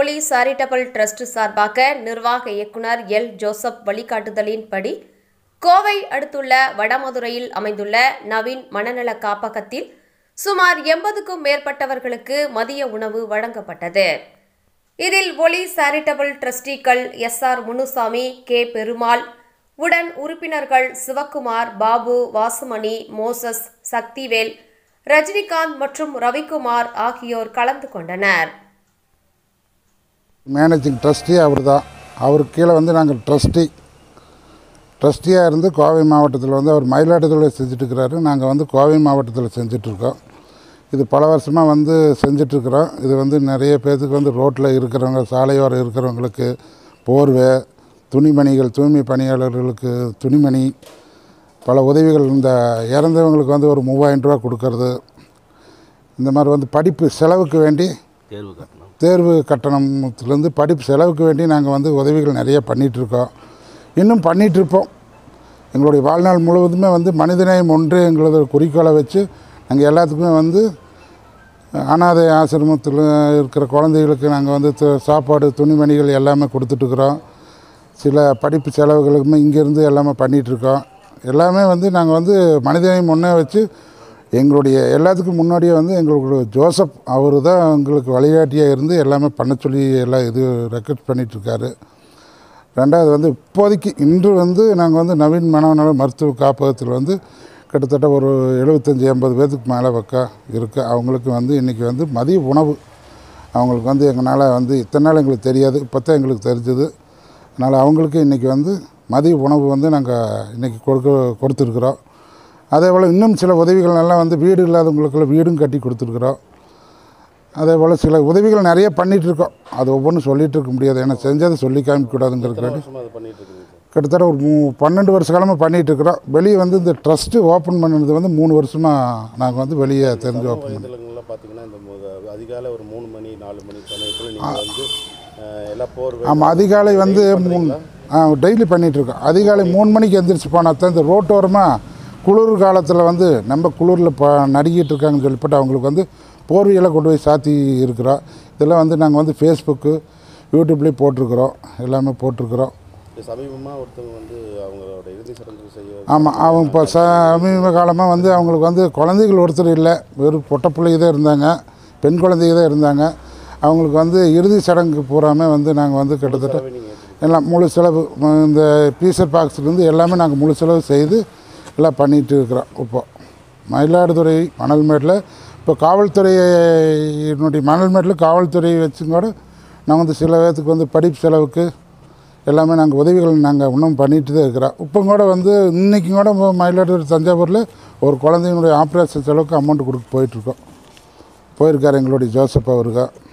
ஒலி charitable trust சார்பாக நிர்வாக இயக்குனர் எல் ஜோசப் வழிகாட்டுதலின்படி கோவை அடுத்துள்ள வடமதுரையில் அமைந்துள்ள நவீன் மனநல காப்பகத்தில் சுமார் எண்பதுக்கும் மேற்பட்டவர்களுக்கு மதிய உணவு வழங்கப்பட்டது இதில் ஒலி சாரிட்டபிள் ட்ரஸ்டிகள் S R Munusamy K Perumal உடன் உறுப்பினர்கள் சிவக்குமார் பாபு வாசுமணி மோசஸ் சக்திவேல் ரஜினிகாந்த் மற்றும் ரவிக்குமார் ஆகியோர் கலந்து கொண்டனர் மேனேஜிங் ட்ரஸ்டி அவர் தான் அவருக்கு கீழே வந்து நாங்கள் ட்ரஸ்டி ட்ரஸ்டியாக இருந்து கோவை மாவட்டத்தில் வந்து அவர் மயிலாடுதுறை செஞ்சுட்டு இருக்கிறாரு நாங்கள் வந்து கோவை மாவட்டத்தில் செஞ்சிட்ருக்கோம் இது பல வருஷமாக வந்து செஞ்சிட்ருக்குறோம் இது வந்து நிறைய பேர்த்துக்கு வந்து ரோட்டில் இருக்கிறவங்க சாலையோரம் இருக்கிறவங்களுக்கு போர்வை துணிமணிகள் தூய்மை பணியாளர்களுக்கு துணிமணி பல உதவிகள் இந்த இறந்தவங்களுக்கு வந்து ஒரு மூவாயிரம் ரூபா கொடுக்கறது இந்த மாதிரி வந்து படிப்பு செலவுக்கு வேண்டி தேர்வு கட்டணம் தேர்வு கட்டணத்துலேருந்து படிப்பு செலவுக்கு வேண்டி நாங்கள் வந்து உதவிகள் நிறைய பண்ணிகிட்ருக்கோம் இன்னும் பண்ணிகிட்ருப்போம் எங்களுடைய வாழ்நாள் முழுவதுமே வந்து மனிதநேயம் ஒன்று எங்களது குறிக்கோளை வச்சு நாங்கள் எல்லாத்துக்குமே வந்து அனாதை ஆசிரமத்தில் இருக்கிற குழந்தைகளுக்கு நாங்கள் வந்து து- சாப்பாடு துணிமணிகள் எல்லாமே கொடுத்துட்ருக்குறோம் சில படிப்பு செலவுகளுக்குமே இங்கேருந்து எல்லாமே பண்ணிகிட்ருக்கோம் எல்லாமே வந்து நாங்கள் வந்து மனிதநேயம் ஒன்றே வச்சு எங்களுடைய எல்லாத்துக்கும் முன்னாடியே வந்து எங்களுடைய ஜோசப் அவர் தான் எங்களுக்கு வழிகாட்டியாக இருந்து எல்லாமே பண்ண சொல்லி எல்லாம் இது ரெக்கார்ட் பண்ணிகிட்ருக்காரு ரெண்டாவது வந்து இப்போதைக்கு இன்று வந்து நாங்கள் வந்து நவீன் மனநல மருத்துவ காப்பகத்தில் வந்து கிட்டத்தட்ட ஒரு எழுபத்தஞ்சி எண்பது பேர்த்துக்கு மேலே பக்கம் இருக்குது அவங்களுக்கு வந்து இன்றைக்கி வந்து மதிய உணவு அவங்களுக்கு வந்து எங்களால் வந்து இத்தனை நாள் எங்களுக்கு தெரியாது இப்போ தான் எங்களுக்கு தெரிஞ்சது அதனால் அவங்களுக்கு இன்றைக்கி வந்து மதிய உணவு வந்து நாங்கள் இன்றைக்கி கொடுக்க கொடுத்துருக்குறோம் அதே போல் இன்னும் சில உதவிகள் எல்லாம் வந்து வீடு இல்லாதவங்களுக்கெல்லாம் வீடும் கட்டி கொடுத்துருக்குறோம் அதே போல் சில உதவிகள் நிறைய பண்ணிகிட்டு இருக்கோம் அது ஒவ்வொன்றும் சொல்லிகிட்டு இருக்க முடியாது ஏன்னா செஞ்சதை சொல்லி காமிக்கக்கூடாதுங்கிறதுக்காண்டி வருஷமாக அது பண்ணிட்டு இருக்குங்க சார் கிட்டத்தட்ட ஒரு மூ பன்னெண்டு வருஷ காலமாக பண்ணிகிட்டு இருக்கிறோம் வெளியே வந்து இந்த ட்ரஸ்ட்டு ஓப்பன் பண்ணது வந்து மூணு வருஷமாக நாங்கள் வந்து வெளியே தெரிஞ்சு ஓப்பன் பண்ணோம் வலைதளங்கள்லாம் பார்த்தீங்கன்னா இந்த மு- அதிகாலை ஒரு மூணு மணி நாலு மணி சமயத்தில் நீங்கள் வந்து அஹ், எல்லா போர் ஆமாம் அதிகாலை வந்து மூணு ஆ டெய்லி பண்ணிகிட்ருக்கோம் அதிகாலை மூணு மணிக்கு எந்திரிச்சு போனால் தான் இந்த ரோட்டோரமாக குளிர் காலத்தில் வந்து நம்ம குளிரில் ப நடுங்கிட்டு இருக்காங்கன்னு சொல்லிப்பட்டு அவங்களுக்கு வந்து போர்வையெல்லாம் கொண்டு போய் சாத்தி இருக்கிறோம் இதெல்லாம் வந்து நாங்கள் வந்து ஃபேஸ்புக்கு யூடியூப்லேயும் போட்டிருக்கிறோம் எல்லாமே போட்டிருக்கிறோம் இப்போ சமீபமாக ஒருத்தவங்க வந்து அவங்களோட இறுதி சடங்கு செய்ய ஆமாம் அவங்க இப்போ சமீப காலமாக வந்து அவங்களுக்கு வந்து குழந்தைகள் ஒருத்தர் இல்லை வெறும் பொட்ட பிள்ளைங்க தான் இருந்தாங்க பெண் குழந்தைங்க தான் இருந்தாங்க அவங்களுக்கு வந்து இறுதி சடங்கு பூராமே வந்து நாங்கள் வந்து கிட்டத்தட்ட நீங்கள் எல்லாம் முழு செலவு ம, இந்த பீசர் பாக்ஸ்லேருந்து எல்லாமே நாங்கள் முழு செலவு செய்து எல்லாம் பண்ணிகிட்டு இருக்கிறோம் இப்போ மயிலாடுதுறை மணல்மேட்டில் இப்போ காவல்துறையினுடைய மணல்மேட்டில் காவல்துறை வச்சும் கூட நாங்கள் வந்து சில பேர்த்துக்கு வந்து படிப்பு செலவுக்கு எல்லாமே நாங்கள் உதவிகள் நாங்கள் இன்னும் பண்ணிட்டு தான் இருக்கிறோம் இப்போ கூட வந்து இன்றைக்கும் கூட ம- மயிலாடுதுறை தஞ்சாவூரில் ஒரு குழந்தைங்களுடைய ஆப்ரேஷன் செலவுக்கு அமௌண்ட் கொடுக்க போயிட்டுருக்கோம் போயிருக்கார் எங்களுடைய ஜோசப் அவருங்க